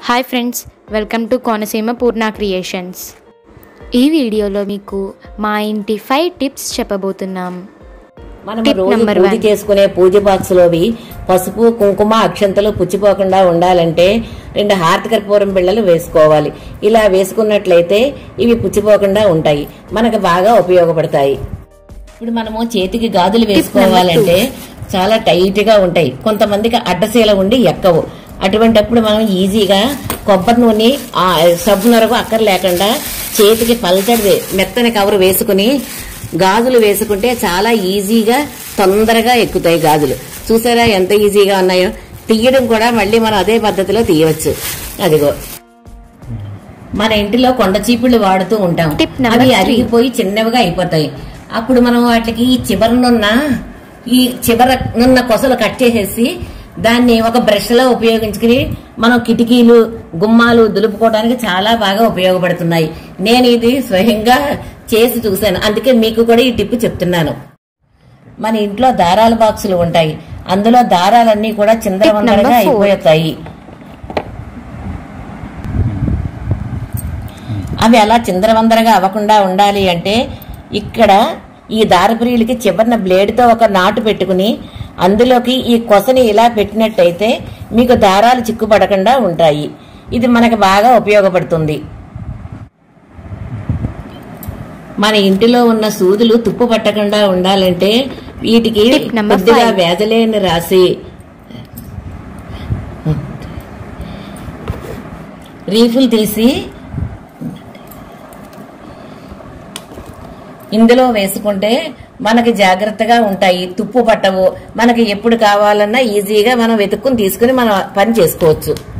Hi friends welcome to Konaseema Purna creations ఈ వీడియోలో మీకు మా ఇంటి ఫైవ్ టిప్స్ చెప్పబోతున్నాం మనం Tip రోజు number పూజ one. చేసుకునే పూజ బాక్స్ లోవి పసుపు కుంకుమ అక్షంతలు పుచ్చిపోకుండా ఉండాలంటే రెండు హారతి కర్పూరం బిళ్ళలు వేసుకోవాలి ఇలా వేసుకున్నట్లయితే ఇవి పుచ్చిపోకుండా ఉంటాయి మనకు బాగా ఉపయోగపడతాయి ఇప్పుడు మనము చేతికి గాజులు వేసుకోవాలంటే చాలా టైట్ గా ఉంటాయి కొంతమందికి అడ్డశీల ఉండి ఎక్కవు అటువంటప్పుడు మనం ఈజీగా కొబ్బరి నూనె ఆ సబ్బు నరకు అక్కర లేకుండా చేతికి పల్చడి మెత్తని కవర్ వేసుకుని గాజులు వేసుకుంటే చాలా ఈజీగా తొందరగా ఎక్కుతాయి గాజులు చూసారా ఎంత ఈజీగా ఉన్నాయో తీయడం కూడా మళ్ళీ మనం అదే పద్ధతిలో తీయవచ్చు అదిగో మన ఇంటిలో కొండ చీపుళ్ళు వాడుతూ ఉంటాం Tip number అవి three. అరిగిపోయి చిన్నవిగా అయిపోతాయి అప్పుడు మనం వాటికి ఈ చివరనున్న ఈ చివరనున్న కొసలు కట్ చేసేసి దాన్ని ఒక బ్రష్ లో ఉపయోగించుకుని మనం కిటికీలు గుమ్మాలు దులుపుకోవడానికి చాలా బాగా ఉపయోగపడుతున్నాయి నేను ఇది స్వయంగా చేసి చూశాను అందుకే మీకు కూడా ఈ టిప్ చెప్తున్నాను మన ఇంట్లో దారాల బాక్సులు ఉంటాయి అందులో దారాలన్నీ కూడా చిందరవందరగా Tip number four. అయిపోతాయి అవి అలా చిందరవందరగా అవ్వకుండా ఉండాలి అంటే ఇక్కడ ఈ దారపురీలకి చివరిన బ్లేడ్తో ఒక నాటు పెట్టుకుని అందులోకి ఈ కొసని ఇలా పెట్టినట్టయితే మీకు దారాలు చిక్కుపడకుండా ఉంటాయి ఇది మనకు బాగా ఉపయోగపడుతుంది మన ఇంటిలో ఉన్న సూదులు తుప్పు పట్టకుండా ఉండాలంటే వీటికి Tip number కొద్దిగా five. వేదలేని రాసి రీఫుల్ తీసి ఇందులో వేసుకుంటే మనకి జాగ్రత్తగా ఉంటాయి తుప్పు పట్టవు మనకి ఎప్పుడు కావాలన్నా ఈజీగా మనం వెతుక్కుని తీసుకుని మనం పని చేసుకోవచ్చు